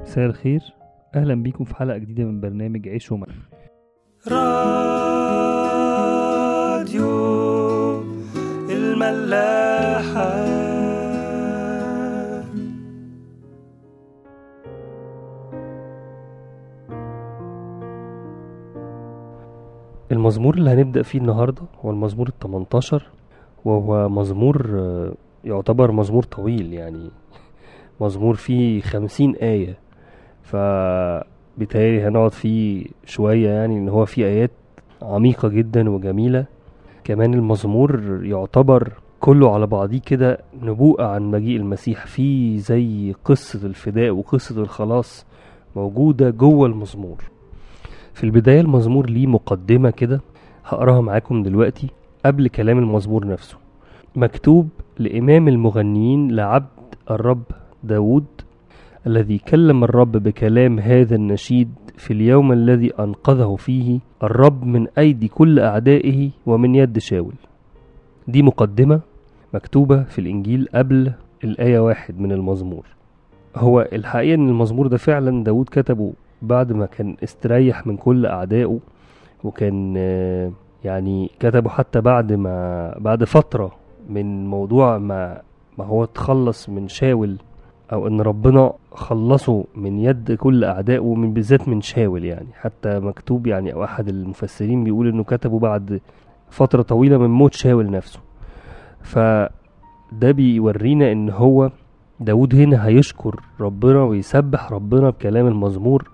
مساء الخير اهلا بيكم في حلقه جديده من برنامج عيش وملح راديو الملاحة المزمور اللي هنبدأ فيه النهاردة هو المزمور التمنتاشر وهو مزمور آه، يعتبر مزمور طويل يعني مزمور فيه خمسين آية فبالتالي هنقعد فيه شوية يعني إن هو فيه آيات عميقة جدا وجميلة كمان المزمور يعتبر كله على بعضيه كده نبوءة عن مجيء المسيح فيه زي قصة الفداء وقصة الخلاص موجودة جوه المزمور في البداية المزمور ليه مقدمة كده هقراها معاكم دلوقتي قبل كلام المزمور نفسه مكتوب لإمام المغنيين لعبد الرب داود الذي كلم الرب بكلام هذا النشيد في اليوم الذي أنقذه فيه الرب من أيدي كل أعدائه ومن يد شاول دي مقدمة مكتوبة في الإنجيل قبل الآية واحد من المزمور هو الحقيقة إن المزمور ده فعلا داود كتبه بعد ما كان استريح من كل أعدائه وكان آه، يعني كتبه حتى بعد ما بعد فترة من موضوع ما ما هو اتخلص من شاول أو إن ربنا خلصه من يد كل أعدائه من بالذات من شاول يعني حتى مكتوب يعني أو أحد المفسرين بيقول إنه كتبه بعد فترة طويلة من موت شاول نفسه فده بيورينا إن هو داود هنا هيشكر ربنا ويسبح ربنا بكلام المزمور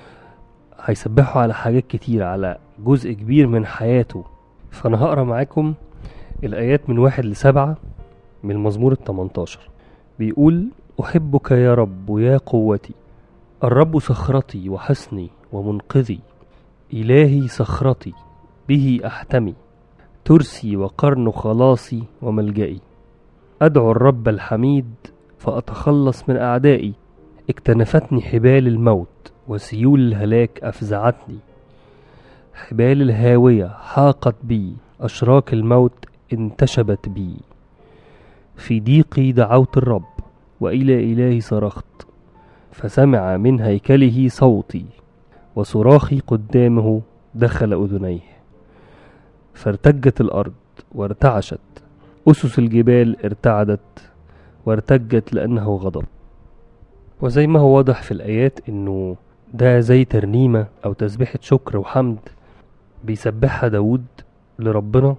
هيسبحوا على حاجات كتير على جزء كبير من حياته فأنا هقرا معاكم الآيات من واحد لسبعة من المزمور التمنتاشر بيقول أحبك يا رب يا قوتي الرب صخرتي وحصني ومنقذي إلهي صخرتي به أحتمي ترسي وقرن خلاصي وملجئي أدعو الرب الحميد فأتخلص من أعدائي اكتنفتني حبال الموت وسيول الهلاك أفزعتني حبال الهاوية حاقت بي أشراك الموت انتشبت بي في ضيقي دعوت الرب وإلى إلهي صرخت فسمع من هيكله صوتي وصراخي قدامه دخل أذنيه فارتجت الأرض وارتعشت أسس الجبال ارتعدت وارتجت لأنه غضب وزي ما هو واضح في الآيات إنه ده زي ترنيمة أو تسبيحة شكر وحمد بيسبحها داود لربنا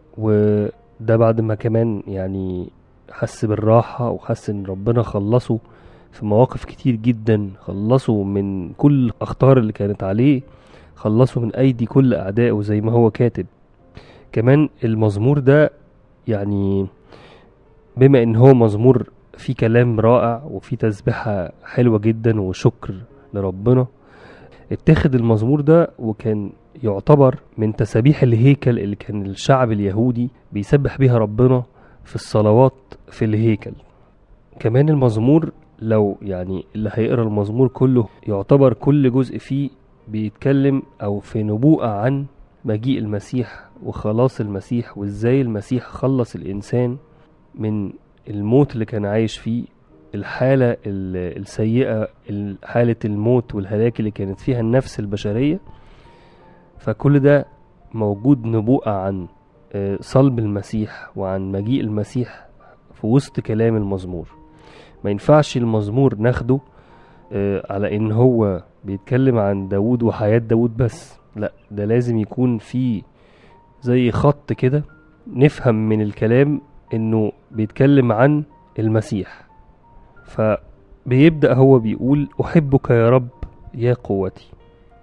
وده بعد ما كمان يعني حس بالراحة وحس إن ربنا خلصه في مواقف كتير جدا خلصه من كل الأخطار اللي كانت عليه خلصه من أيدي كل أعدائه زي ما هو كاتب كمان المزمور ده يعني بما إن هو مزمور فيه كلام رائع وفيه تسبيحة حلوة جدا وشكر لربنا اتاخد المزمور ده وكان يعتبر من تسابيح الهيكل اللي كان الشعب اليهودي بيسبح بيها ربنا في الصلوات في الهيكل كمان المزمور لو يعني اللي هيقرا المزمور كله يعتبر كل جزء فيه بيتكلم او في نبوءة عن مجيء المسيح وخلاص المسيح وازاي المسيح خلص الانسان من الموت اللي كان عايش فيه الحالة ال- السيئة ال- حالة الموت والهلاك اللي كانت فيها النفس البشرية فكل ده موجود نبوءة عن آه، صلب المسيح وعن مجيء المسيح في وسط كلام المزمور ما ينفعش المزمور ناخده آه، على ان هو بيتكلم عن داود وحياة داود بس لا ده لازم يكون فيه زي خط كده نفهم من الكلام انه بيتكلم عن المسيح فبيبدأ هو بيقول أحبك يا رب يا قوتي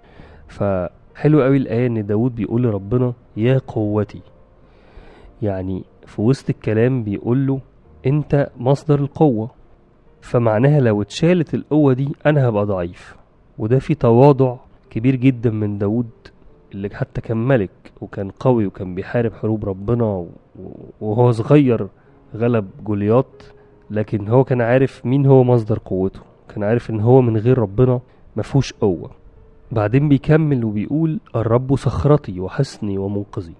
فحلو قوي الآية إن داود بيقول لربنا يا قوتي يعني في وسط الكلام بيقول له أنت مصدر القوة فمعناها لو اتشالت القوة دي أنا هبقى ضعيف وده في تواضع كبير جدا من داود اللي حتى كان ملك وكان قوي وكان بيحارب حروب ربنا و- وهو صغير غلب جولياط لكن هو كان عارف مين هو مصدر قوته كان عارف ان هو من غير ربنا مفهوش قوة بعدين بيكمل وبيقول الرب صخرتي وحصني ومنقذي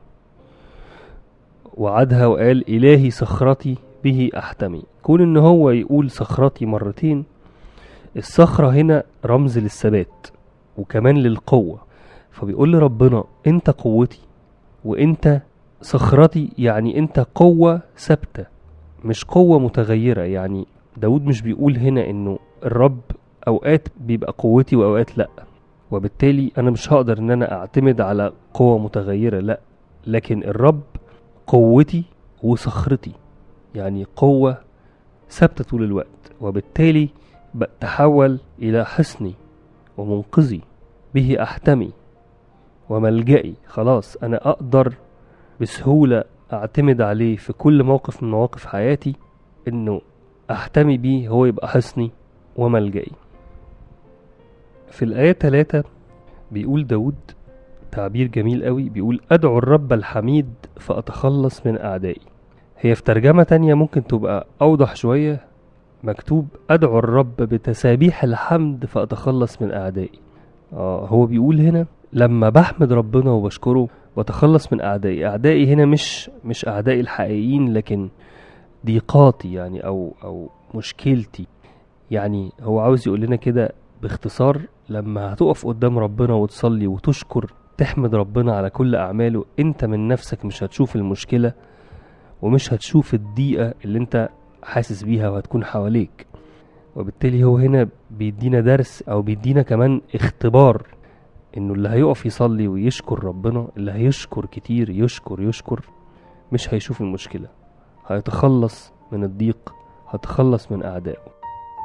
وعدها وقال إلهي صخرتي به أحتمي كون إن هو يقول صخرتي مرتين الصخرة هنا رمز للثبات وكمان للقوة فبيقول لربنا انت قوتي وانت صخرتي يعني انت قوة ثابتة مش قوة متغيرة يعني داود مش بيقول هنا انه الرب اوقات بيبقى قوتي واوقات لا وبالتالي انا مش هقدر ان انا اعتمد على قوة متغيرة لا لكن الرب قوتي وصخرتي يعني قوة ثابتة طول الوقت وبالتالي بتحول إلى حصني ومنقذي به أحتمي وملجئي خلاص أنا أقدر بسهولة أعتمد عليه في كل موقف من مواقف حياتي إنه أحتمي بيه هو يبقى حصني وملجئي في الآية 3 بيقول داود تعبير جميل قوي بيقول أدعو الرب الحميد فأتخلص من أعدائي هي في ترجمة تانية ممكن تبقى أوضح شوية مكتوب أدعو الرب بتسابيح الحمد فأتخلص من أعدائي آه هو بيقول هنا لما بحمد ربنا وبشكره بتخلص من أعدائي أعدائي هنا مش مش أعدائي الحقيقيين لكن ضيقاتي يعني أو أو مشكلتي يعني هو عاوز يقول لنا كده باختصار لما هتقف قدام ربنا وتصلي وتشكر تحمد ربنا على كل أعماله أنت من نفسك مش هتشوف المشكلة ومش هتشوف الضيقة اللي أنت حاسس بيها وهتكون حواليك وبالتالي هو هنا بيدينا درس أو بيدينا كمان اختبار إنه اللي هيقف يصلي ويشكر ربنا اللي هيشكر كتير يشكر يشكر مش هيشوف المشكلة هيتخلص من الضيق هيتخلص من أعدائه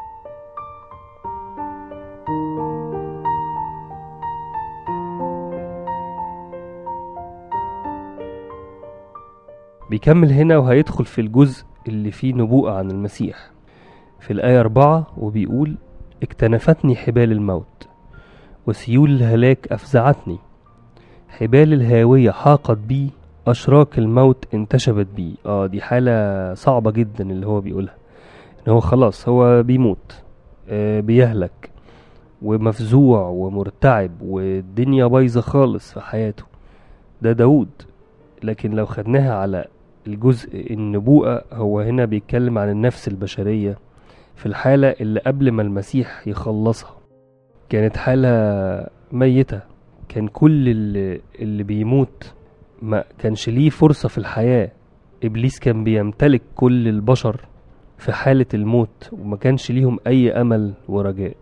بيكمل هنا وهيدخل في الجزء اللي فيه نبوءة عن المسيح في الآية أربعة وبيقول اكتنفتني حبال الموت وسيول الهلاك أفزعتني حبال الهاوية حاقت بي أشراك الموت انتشبت بي اه دي حالة صعبة جدا اللي هو بيقولها ان هو خلاص هو بيموت آه بيهلك ومفزوع ومرتعب والدنيا بايظة خالص في حياته ده داود لكن لو خدناها على الجزء النبوءة هو هنا بيتكلم عن النفس البشرية في الحالة اللي قبل ما المسيح يخلصها كانت حالة ميتة كان كل اللي, اللي بيموت ما كانش ليه فرصة في الحياة إبليس كان بيمتلك كل البشر في حالة الموت وما كانش ليهم أي أمل ورجاء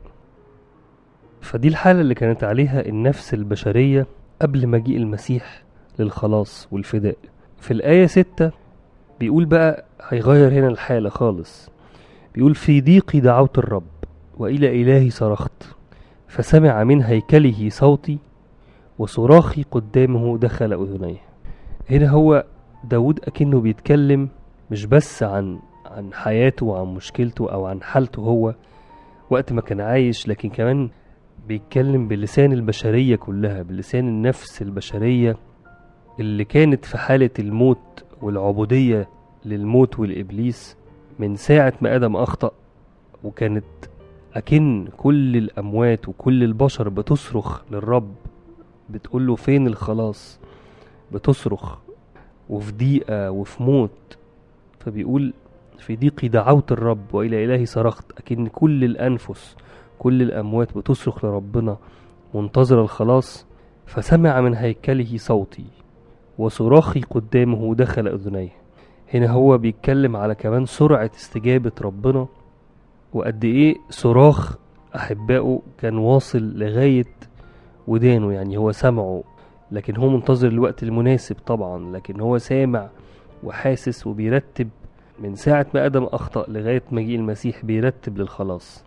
فدي الحالة اللي كانت عليها النفس البشرية قبل مجيء المسيح للخلاص والفداء في الآية ستة بيقول بقى هيغير هنا الحالة خالص بيقول في ضيقي دعوت الرب وإلى إلهي صرخت فسمع من هيكله صوتي وصراخي قدامه دخل أذنيه هنا هو داود أكنه بيتكلم مش بس عن عن حياته وعن مشكلته أو عن حالته هو وقت ما كان عايش لكن كمان بيتكلم بلسان البشرية كلها بلسان النفس البشرية اللي كانت في حالة الموت والعبودية للموت والإبليس من ساعة ما آدم أخطأ وكانت أكن كل الأموات وكل البشر بتصرخ للرب بتقوله فين الخلاص بتصرخ وفي ضيقة وفي موت فبيقول في ضيقي دعوت الرب وإلى إلهي صرخت أكن كل الأنفس كل الأموات بتصرخ لربنا منتظرة الخلاص فسمع من هيكله صوتي وصراخي قدامه دخل أذنيه هنا هو بيتكلم على كمان سرعة استجابة ربنا وقد إيه صراخ أحبائه كان واصل لغاية ودانه يعني هو سمعه لكن هو منتظر الوقت المناسب طبعا لكن هو سامع وحاسس وبيرتب من ساعة ما آدم أخطأ لغاية مجيء المسيح بيرتب للخلاص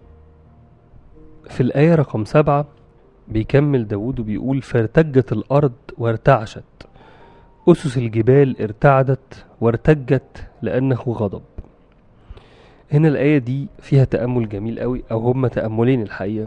في الآية رقم سبعة بيكمل داود وبيقول فارتجت الأرض وارتعشت أسس الجبال ارتعدت وارتجت لأنه غضب هنا الآية دي فيها تأمل جميل قوي أو هما تأملين الحقيقة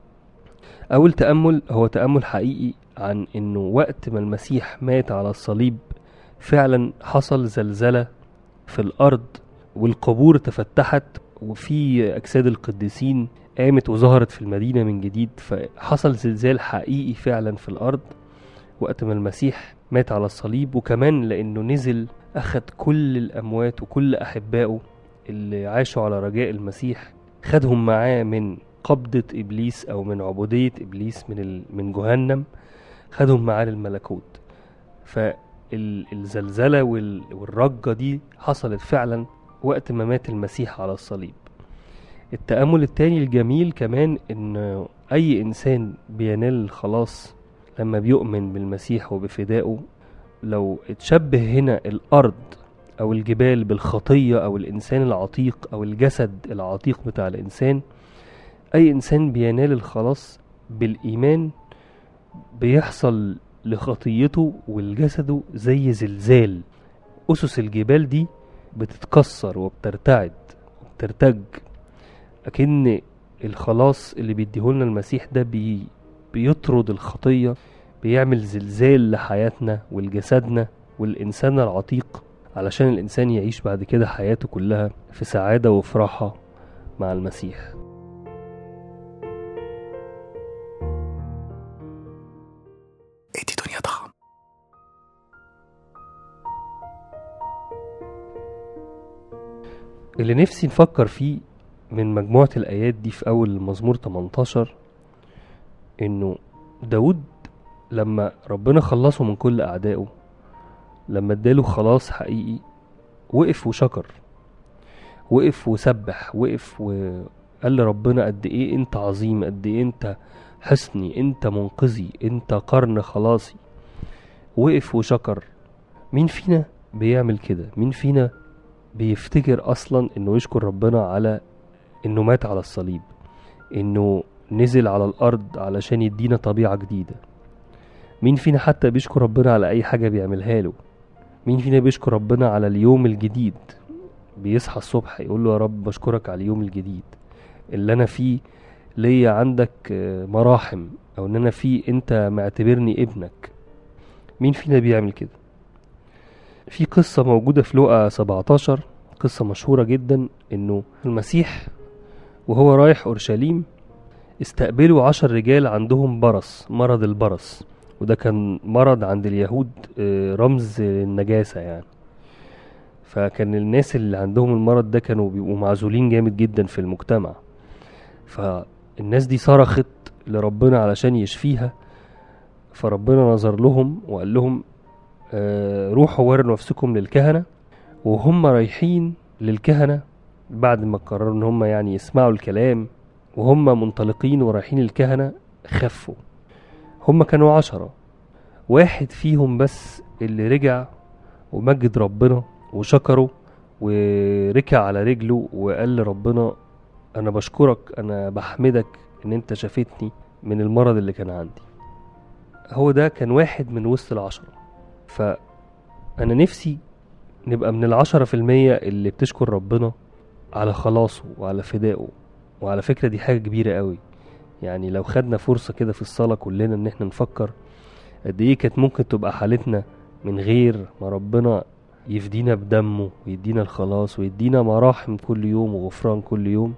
أول تأمل هو تأمل حقيقي عن إنه وقت ما المسيح مات على الصليب فعلا حصل زلزلة في الأرض والقبور تفتحت وفي أجساد القديسين قامت وظهرت في المدينة من جديد فحصل زلزال حقيقي فعلا في الأرض وقت ما المسيح مات على الصليب وكمان لأنه نزل أخد كل الأموات وكل أحبائه اللي عاشوا على رجاء المسيح خدهم معاه من قبضة إبليس أو من عبودية إبليس من ال... من جهنم خدهم معاه للملكوت فالزلزلة وال... والرجة دي حصلت فعلا وقت ما مات المسيح على الصليب التأمل التاني الجميل كمان إن أي إنسان بينال الخلاص لما بيؤمن بالمسيح وبفدائه لو اتشبه هنا الأرض أو الجبال بالخطية أو الإنسان العتيق أو الجسد العتيق بتاع الإنسان أي إنسان بينال الخلاص بالإيمان بيحصل لخطيته ولجسده زي زلزال أسس الجبال دي بتتكسر وبترتعد وبترتج أكن الخلاص اللي بيديهولنا المسيح ده بي بيطرد الخطية بيعمل زلزال لحياتنا ولجسدنا والإنسان العتيق علشان الإنسان يعيش بعد كده حياته كلها في سعادة وفي راحة مع المسيح ادي دنيا طعم اللي نفسي نفكر فيه من مجموعة الآيات دي في أول المزمور 18 إنه داود لما ربنا خلصه من كل أعدائه لما اداله خلاص حقيقي وقف وشكر وقف وسبح وقف وقال لربنا قد ايه انت عظيم قد ايه انت حصني انت منقذي انت قرن خلاصي وقف وشكر مين فينا بيعمل كده مين فينا بيفتكر اصلا انه يشكر ربنا على انه مات على الصليب انه نزل على الارض علشان يدينا طبيعة جديدة مين فينا حتى بيشكر ربنا على اي حاجة بيعملها له مين فينا بيشكر ربنا على اليوم الجديد بيصحى الصبح يقول له يا رب بشكرك على اليوم الجديد اللي انا فيه ليا عندك آه، مراحم او ان انا فيه انت معتبرني ابنك مين فينا بيعمل كده في قصة موجودة في لوقا 17 قصة مشهورة جدا انه المسيح وهو رايح اورشليم استقبلوا عشر رجال عندهم برص مرض البرص وده كان مرض عند اليهود آه، رمز النجاسة يعني فكان الناس اللي عندهم المرض ده كانوا بيبقوا معزولين جامد جدا في المجتمع فالناس دي صرخت لربنا علشان يشفيها فربنا نظر لهم وقال لهم آه، روحوا وروا نفسكم للكهنة وهم رايحين للكهنة بعد ما قرروا ان هم يعني يسمعوا الكلام وهم منطلقين ورايحين الكهنة خفوا هم كانوا عشرة واحد فيهم بس اللي رجع ومجد ربنا وشكره وركع على رجله وقال لربنا انا بشكرك انا بحمدك ان انت شافتني من المرض اللي كان عندي هو ده كان واحد من وسط العشرة فانا نفسي نبقى من العشرة في المية اللي بتشكر ربنا على خلاصه وعلى فدائه وعلى فكرة دي حاجة كبيرة قوي يعني لو خدنا فرصة كده في الصلاة كلنا ان احنا نفكر قد ايه كانت ممكن تبقى حالتنا من غير ما ربنا يفدينا بدمه ويدينا الخلاص ويدينا مراحم كل يوم وغفران كل يوم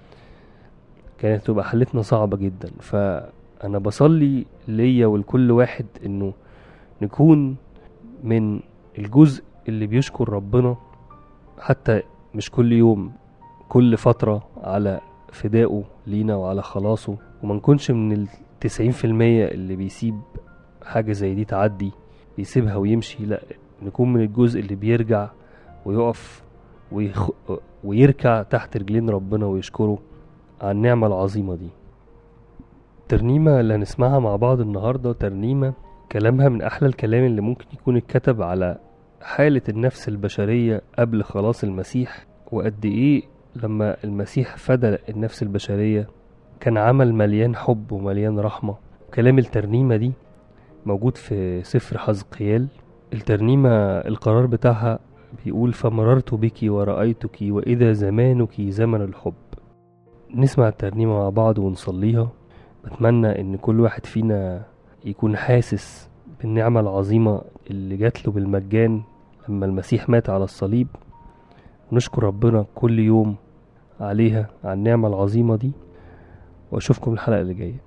كانت تبقى حالتنا صعبة جدا فأنا بصلي ليا ولكل واحد إنه نكون من الجزء اللي بيشكر ربنا حتى مش كل يوم كل فترة على فدائه لينا وعلى خلاصه وما نكونش من التسعين في المية اللي بيسيب حاجة زي دي تعدي بيسيبها ويمشي لا نكون من الجزء اللي بيرجع ويقف ويخ... ويركع تحت رجلين ربنا ويشكره على النعمة العظيمة دي الترنيمة اللي هنسمعها مع بعض النهاردة ترنيمة كلامها من أحلى الكلام اللي ممكن يكون اتكتب على حالة النفس البشرية قبل خلاص المسيح وقد إيه لما المسيح فدى النفس البشرية كان عمل مليان حب ومليان رحمة كلام الترنيمة دي موجود في سفر حزقيال الترنيمة القرار بتاعها بيقول فمررت بك ورأيتك وإذا زمانك زمن الحب نسمع الترنيمة مع بعض ونصليها بتمنى إن كل واحد فينا يكون حاسس بالنعمة العظيمة اللي جات له بالمجان لما المسيح مات على الصليب ونشكر ربنا كل يوم عليها على النعمة العظيمة دي وأشوفكم الحلقة اللي جاية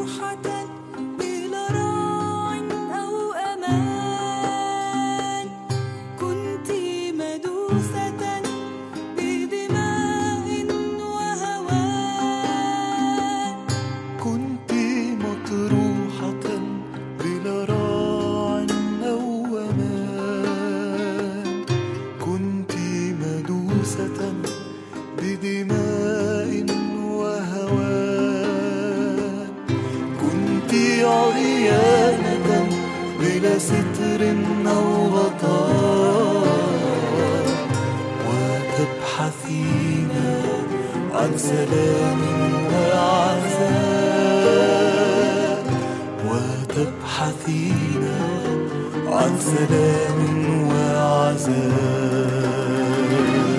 مطروحة بلا راع أو أمان كنت مدوسة بدماء وهوان كنت مطروحة بلا راع أو أمان كنت مدوسة بدماء وهوان كنت عريانة بلا ستر أو غطاء وتبحثين عن سلام وعزاء وتبحثين عن سلام وعزاء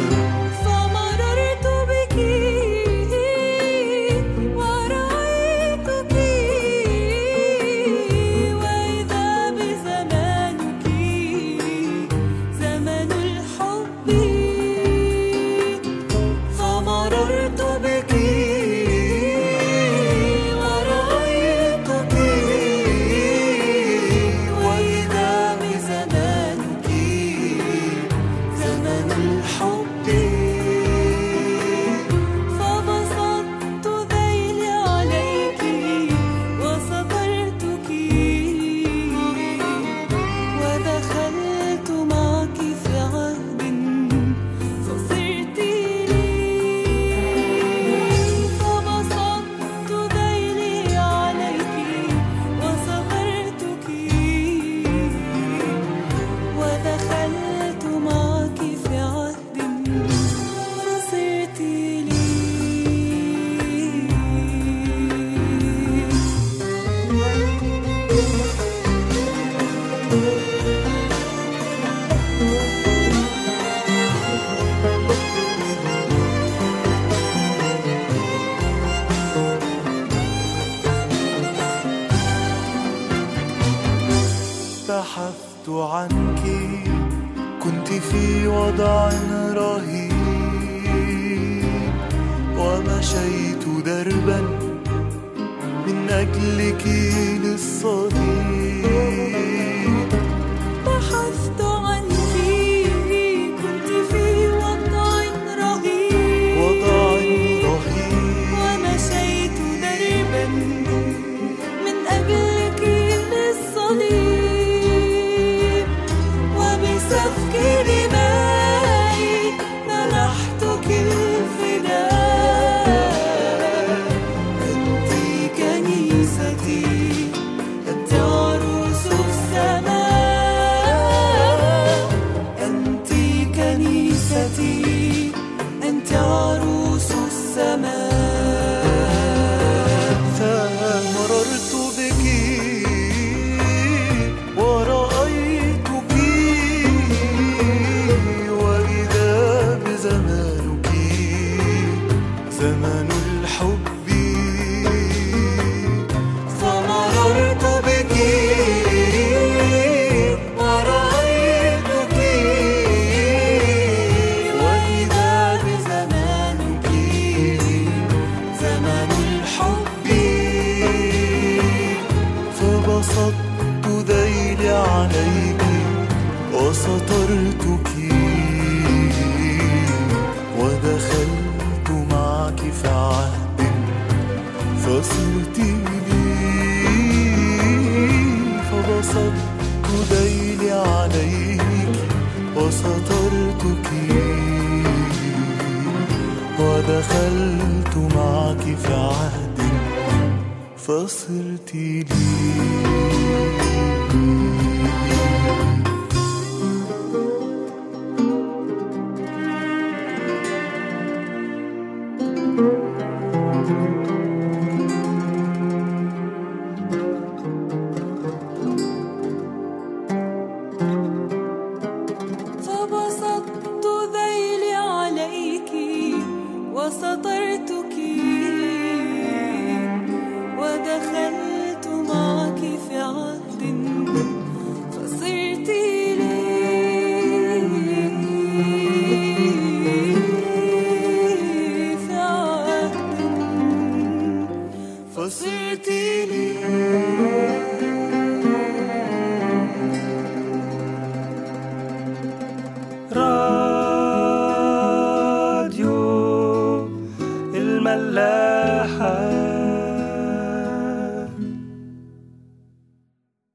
فمررت بك ورأيتك وإذا بزمانك زمن الحب فمررت بك ورأيتك وإذا بزمانك زمن الحب فبسطت ذيلي عليك وسترتك ودخلت معك في عهد فصرت لي فبسطت ذيلي عليك وسترتك ودخلت معك في عهد فصرت لي بحثت عنك كنت في وضع رهيب ومشيت دربا من أجلك للصليب بحثت عنك كنت في وضع رهيب وضع رهيب ومشيت دربا من أجلك للصليب وبسفك دمائي منحتك الفداء أنت كنيستي أنت عروس السماء أنت كنيستي أنت عروس السماء فمررت بك ورأيتك وإذا بزمانك زمن الحب فمررت بك ورأيتك وإذا بزمانك زمن الحب فبسطت ذيلي عليك وسترتك ودخلت معك في عهد فصرت لي فبسطت ذيلي عليك وسترتك ودخلت معك في عهد فصرت لي